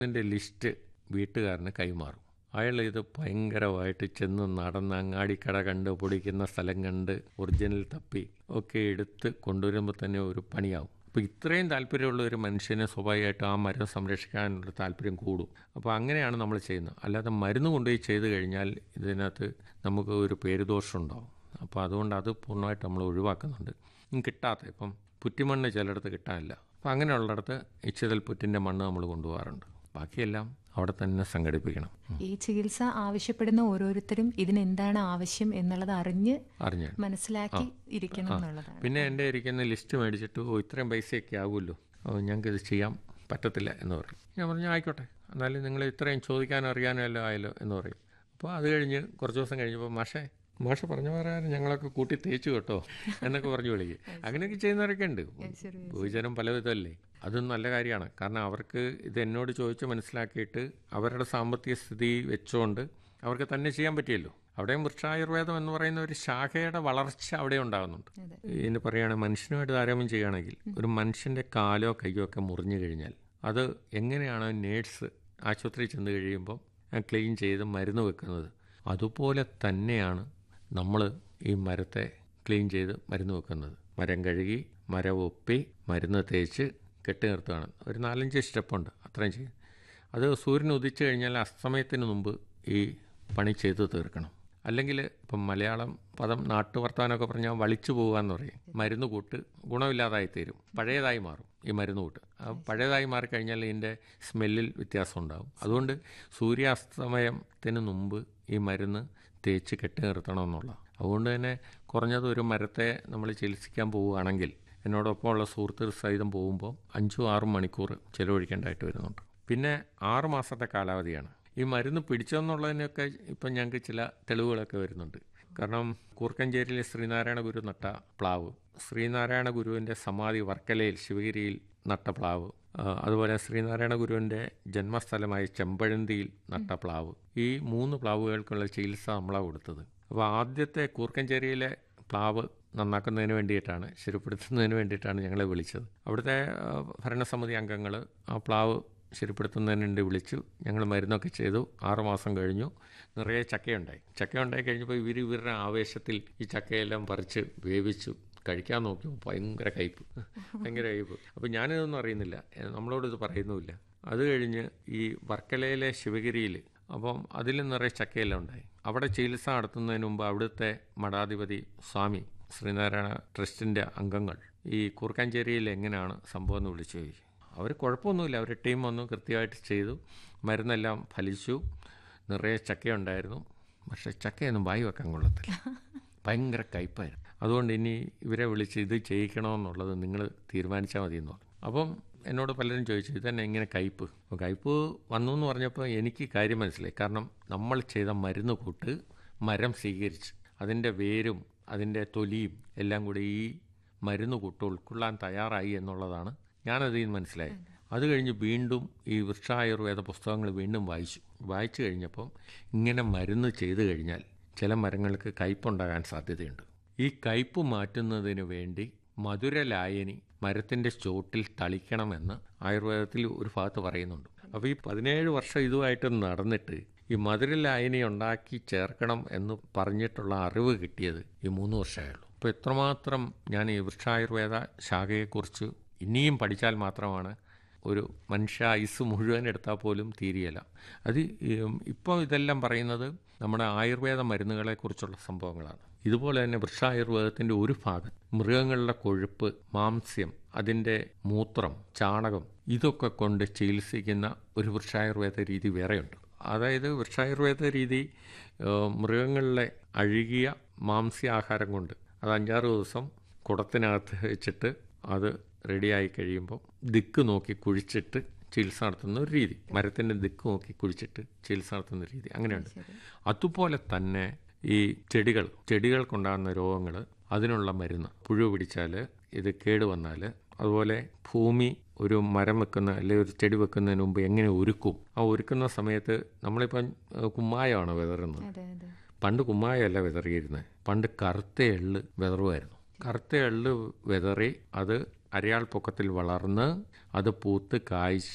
അതിൻ്റെ ലിസ്റ്റ് വീട്ടുകാരന് കൈമാറും അയാൾ ഇത് ഭയങ്കരമായിട്ട് ചെന്ന് നടന്ന് അങ്ങാടിക്കട കണ്ട് പൊടിക്കുന്ന സ്ഥലം കണ്ട് ഒറിജിനൽ തപ്പി ഒക്കെ എടുത്ത് കൊണ്ടുവരുമ്പോൾ തന്നെ ഒരു പണിയാവും അപ്പോൾ ഇത്രയും താല്പര്യമുള്ള ഒരു മനുഷ്യനെ സ്വാഭാവികമായിട്ടും ആ മരം സംരക്ഷിക്കാനുള്ള താല്പര്യം കൂടും അപ്പോൾ അങ്ങനെയാണ് നമ്മൾ ചെയ്യുന്നത് അല്ലാതെ മരുന്ന് കൊണ്ടുപോയി ചെയ്ത് കഴിഞ്ഞാൽ ഇതിനകത്ത് നമുക്ക് ഒരു പേരുദോഷം ഉണ്ടാവും അപ്പോൾ അതുകൊണ്ട് അത് പൂർണ്ണമായിട്ട് നമ്മൾ ഒഴിവാക്കുന്നുണ്ട് ഉം കിട്ടാത്ത ഇപ്പം പുറ്റിമണ്ണ് ചിലയിടത്ത് കിട്ടാനില്ല അപ്പോൾ അങ്ങനെയുള്ളിടത്ത് ഇച്ചിതൽ പുറ്റിൻ്റെ മണ്ണ് നമ്മൾ കൊണ്ടുപോകാറുണ്ട് ബാക്കിയെല്ലാം അവിടെ തന്നെ സംഘടിപ്പിക്കണം ഈ ചികിത്സ ആവശ്യപ്പെടുന്ന ഓരോരുത്തരും ഇതിനെന്താണ് ആവശ്യം എന്നുള്ളത് അറിഞ്ഞ് അറിഞ്ഞാൽ മനസ്സിലാക്കി ഇരിക്കണം എന്നുള്ളതാണ് പിന്നെ എൻ്റെ ഇരിക്കുന്ന ലിസ്റ്റ് മേടിച്ചിട്ട് ഓ ഇത്രയും പൈസയൊക്കെ ആകുമല്ലോ ഓ ഞങ്ങൾക്ക് ഇത് ചെയ്യാൻ പറ്റത്തില്ല എന്ന് പറയും ഞാൻ പറഞ്ഞു ആയിക്കോട്ടെ എന്നാലും നിങ്ങൾ ഇത്രയും ചോദിക്കാനും അറിയാനും എല്ലാം ആയല്ലോ എന്ന് പറയും അപ്പോൾ അത് കഴിഞ്ഞ് കുറച്ച് ദിവസം കഴിഞ്ഞപ്പോൾ മാഷേ മാഷ പറഞ്ഞ പ്രകാരം ഞങ്ങളൊക്കെ കൂട്ടി തേച്ചു കേട്ടോ എന്നൊക്കെ പറഞ്ഞു വിളിക്കും അങ്ങനെയൊക്കെ ചെയ്യുന്നവരൊക്കെ ഉണ്ട് ഭൂചനം പലവിധമല്ലേ അതും നല്ല കാര്യമാണ് കാരണം അവർക്ക് ഇത് എന്നോട് ചോദിച്ച് മനസ്സിലാക്കിയിട്ട് അവരുടെ സാമ്പത്തിക സ്ഥിതി വെച്ചുകൊണ്ട് അവർക്ക് തന്നെ ചെയ്യാൻ പറ്റിയല്ലോ അവിടെയും വൃക്ഷായുർവേദം എന്ന് പറയുന്ന ഒരു ശാഖയുടെ വളർച്ച അവിടെ ഉണ്ടാകുന്നുണ്ട് ഇനി പറയുകയാണെങ്കിൽ മനുഷ്യനുമായിട്ട് താരതമ്യം ചെയ്യുകയാണെങ്കിൽ ഒരു മനുഷ്യൻ്റെ കാലോ കയ്യോ ഒക്കെ മുറിഞ്ഞു കഴിഞ്ഞാൽ അത് എങ്ങനെയാണ് നേഴ്സ് ആശുപത്രിയിൽ ചെന്ന് കഴിയുമ്പോൾ ക്ലീൻ ചെയ്ത് മരുന്ന് വെക്കുന്നത് അതുപോലെ തന്നെയാണ് നമ്മൾ ഈ മരത്തെ ക്ലീൻ ചെയ്ത് മരുന്ന് വെക്കുന്നത് മരം കഴുകി മരം ഒപ്പി മരുന്ന് തേച്ച് കെട്ടി നിർത്തുകയാണ് ഒരു നാലഞ്ച് സ്റ്റെപ്പുണ്ട് അത്രയും ചെയ്യും അത് സൂര്യൻ ഉദിച്ചു കഴിഞ്ഞാൽ അസ്തമയത്തിന് മുമ്പ് ഈ പണി ചെയ്ത് തീർക്കണം അല്ലെങ്കിൽ ഇപ്പം മലയാളം പദം നാട്ടുവർത്താനമൊക്കെ പറഞ്ഞാൽ വളിച്ചു പോകുക എന്ന് പറയും മരുന്ന് കൂട്ട് ഗുണമില്ലാതായി തീരും പഴയതായി മാറും ഈ മരുന്ന് കൂട്ട് ആ പഴയതായി മാറിക്കഴിഞ്ഞാൽ ഇതിൻ്റെ സ്മെല്ലിൽ വ്യത്യാസം ഉണ്ടാകും അതുകൊണ്ട് സൂര്യാസ്തമയത്തിന് മുമ്പ് ഈ മരുന്ന് തേച്ച് കെട്ടി നിർത്തണം എന്നുള്ള അതുകൊണ്ട് തന്നെ കുറഞ്ഞത് ഒരു മരത്തെ നമ്മൾ ചികിത്സിക്കാൻ പോവുകയാണെങ്കിൽ എന്നോടൊപ്പമുള്ള സുഹൃത്തുക്കൾ സഹിതം പോകുമ്പോൾ അഞ്ചും ആറും മണിക്കൂർ ചിലവഴിക്കേണ്ടതായിട്ട് വരുന്നുണ്ട് പിന്നെ ആറ് മാസത്തെ കാലാവധിയാണ് ഈ മരുന്ന് പിടിച്ചെന്നുള്ളതിനൊക്കെ ഇപ്പം ഞങ്ങൾക്ക് ചില തെളിവുകളൊക്കെ വരുന്നുണ്ട് കാരണം കൂർക്കഞ്ചേരിയിലെ ശ്രീനാരായണ ഗുരു നട്ട പ്ലാവ് ശ്രീനാരായണ ഗുരുവിൻ്റെ സമാധി വർക്കലയിൽ ശിവഗിരിയിൽ നട്ട പ്ലാവ് ആ, അതുപോലെ ശ്രീനാരായണ ഗുരുവിൻ്റെ ജന്മസ്ഥലമായ ചെമ്പഴന്തിയിൽ നട്ട പ്ലാവ് ഈ മൂന്ന് പ്ലാവുകൾക്കുള്ള ചികിത്സ നമ്മളാണ് കൊടുത്തത് അപ്പോൾ ആദ്യത്തെ കൂർക്കഞ്ചേരിയിലെ പ്ലാവ് നന്നാക്കുന്നതിന് വേണ്ടിയിട്ടാണ് ശരിപ്പെടുത്തുന്നതിന് വേണ്ടിയിട്ടാണ് ഞങ്ങളെ വിളിച്ചത് അവിടുത്തെ ആ, ഭരണസമിതി അംഗങ്ങൾ ആ പ്ലാവ് ശരിപ്പെടുത്തുന്നതിന് വേണ്ടി വിളിച്ചു ഞങ്ങൾ മരുന്നൊക്കെ ചെയ്തു ആറുമാസം കഴിഞ്ഞു നിറയെ ചക്കയുണ്ടായി ചക്കയുണ്ടായി കഴിഞ്ഞപ്പോൾ ഇവർ ഇവരുടെ ആവേശത്തിൽ ഈ ചക്കയെല്ലാം പറിച്ച് വേവിച്ചു കഴിക്കാൻ നോക്കിയപ്പോൾ ഭയങ്കര കയ്പ് ഭയങ്കര കയ്പ് അപ്പോൾ ഞാനിതൊന്നും അറിയുന്നില്ല എ, നമ്മളോട് ഇത് പറയുന്നുമില്ല അത് കഴിഞ്ഞ് ഈ വർക്കലയിലെ ശിവഗിരിയിൽ അപ്പം അതിൽ നിറയെ ചക്കയെല്ലാം ഉണ്ടായി അവിടെ ചികിത്സ നടത്തുന്നതിന് മുമ്പ് അവിടുത്തെ മഠാധിപതി സ്വാമി ശ്രീനാരായണ ട്രസ്റ്റിൻ്റെ അംഗങ്ങൾ ഈ കൂർക്കാഞ്ചേരിയിൽ എങ്ങനെയാണ് സംഭവം എന്ന് വിളിച്ചു ചോദിച്ചു അവർ കുഴപ്പമൊന്നുമില്ല അവർ ടീം വന്നു കൃത്യമായിട്ട് ചെയ്തു മരുന്നെല്ലാം ഫലിച്ചു നിറയെ ചക്കയുണ്ടായിരുന്നു പക്ഷേ ചക്കയൊന്നും വായി വെക്കാൻ കൊള്ളത്തില്ല ഭയങ്കര കയ്പായിരുന്നു അതുകൊണ്ട് ഇനി ഇവരെ വിളിച്ച് ഇത് ചെയ്യിക്കണമെന്നുള്ളത് നിങ്ങൾ തീരുമാനിച്ചാൽ മതി എന്ന് പറഞ്ഞു അപ്പം എന്നോട് പലരും ചോദിച്ചു ഇതന്നെ ഇങ്ങനെ കയ്പ് അപ്പോൾ കയ്പ് വന്നു എന്ന് പറഞ്ഞപ്പോൾ എനിക്ക് കാര്യം മനസ്സിലായി കാരണം നമ്മൾ ചെയ്ത മരുന്ന് കൂട്ട് മരം സ്വീകരിച്ച് അതിൻ്റെ വേരും അതിൻ്റെ തൊലിയും എല്ലാം കൂടി ഈ മരുന്ന് കൂട്ട് ഉൾക്കൊള്ളാൻ തയ്യാറായി എന്നുള്ളതാണ് ഞാനതിൽ നിന്ന് മനസ്സിലായി അത് കഴിഞ്ഞ് വീണ്ടും ഈ വൃക്ഷായുർവേദ പുസ്തകങ്ങൾ വീണ്ടും വായിച്ചു വായിച്ചു കഴിഞ്ഞപ്പം ഇങ്ങനെ മരുന്ന് ചെയ്തു കഴിഞ്ഞാൽ ചില മരങ്ങൾക്ക് കയ്പുണ്ടാകാൻ സാധ്യതയുണ്ട് ഈ കയ്പ് മാറ്റുന്നതിന് വേണ്ടി മധുരലായനി മരത്തിൻ്റെ ചോട്ടിൽ തളിക്കണമെന്ന് ആയുർവേദത്തിൽ ഒരു ഭാഗത്ത് പറയുന്നുണ്ട് അപ്പോൾ ഈ പതിനേഴ് വർഷം ഇതുമായിട്ട് നടന്നിട്ട് ഈ മധുരലായനി ഉണ്ടാക്കി ചേർക്കണം എന്ന് പറഞ്ഞിട്ടുള്ള അറിവ് കിട്ടിയത് ഈ മൂന്ന് വർഷമായുള്ളൂ അപ്പോൾ എത്രമാത്രം ഞാൻ ഈ വൃക്ഷായുർവേദ ശാഖയെക്കുറിച്ച് ഇനിയും പഠിച്ചാൽ മാത്രമാണ് ഒരു മനുഷ്യ ആയുസ് മുഴുവൻ എടുത്താൽ പോലും തീരിയല്ല അത് ഇപ്പോൾ ഇതെല്ലാം പറയുന്നത് നമ്മുടെ ആയുർവേദ മരുന്നുകളെക്കുറിച്ചുള്ള സംഭവങ്ങളാണ് ഇതുപോലെ തന്നെ വൃക്ഷായുർവേദത്തിൻ്റെ ഒരു ഭാഗം മൃഗങ്ങളുടെ കൊഴുപ്പ് മാംസ്യം അതിൻ്റെ മൂത്രം ചാണകം ഇതൊക്കെ കൊണ്ട് ചികിത്സിക്കുന്ന ഒരു വൃക്ഷായുർവേദ രീതി വേറെയുണ്ട് അതായത് വൃക്ഷായുർവേദ രീതി ഏഹ്, മൃഗങ്ങളിലെ അഴുകിയ മാംസ്യാഹാരം കൊണ്ട് അത് അഞ്ചാറ് ദിവസം കുടത്തിനകത്ത് വെച്ചിട്ട് അത് റെഡിയായി കഴിയുമ്പോൾ ദിക്ക് നോക്കി കുഴിച്ചിട്ട് ചികിത്സ നടത്തുന്ന ഒരു രീതി മരത്തിൻ്റെ ദിക്ക് നോക്കി കുഴിച്ചിട്ട് ചികിത്സ നടത്തുന്ന രീതി അങ്ങനെയുണ്ട് അതുപോലെ തന്നെ ഈ ചെടികൾ ചെടികൾക്കുണ്ടാകുന്ന രോഗങ്ങൾ അതിനുള്ള മരുന്ന് പുഴു പിടിച്ചാൽ ഇത് കേട് വന്നാൽ അതുപോലെ ഭൂമി ഒരു മരം വെക്കുന്ന അല്ലെങ്കിൽ ഒരു ചെടി വെക്കുന്നതിന് മുമ്പ് എങ്ങനെ ഒരുക്കും ആ ഒരുക്കുന്ന സമയത്ത് നമ്മളിപ്പം ഏഹ്, കുമ്മായമാണ് വിതറുന്നത് അതെ അതെ പണ്ട് കുമ്മായമല്ല വിതറിയിരുന്നത് പണ്ട് കറുത്ത എള്ള് വിതറുമായിരുന്നു കറുത്ത എള്ള് വിതറി അത് അരയാൾ പൊക്കത്തിൽ വളർന്ന് അത് പൂത്ത് കായ്ച്ച്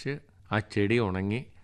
ആ ചെടി ഉണങ്ങി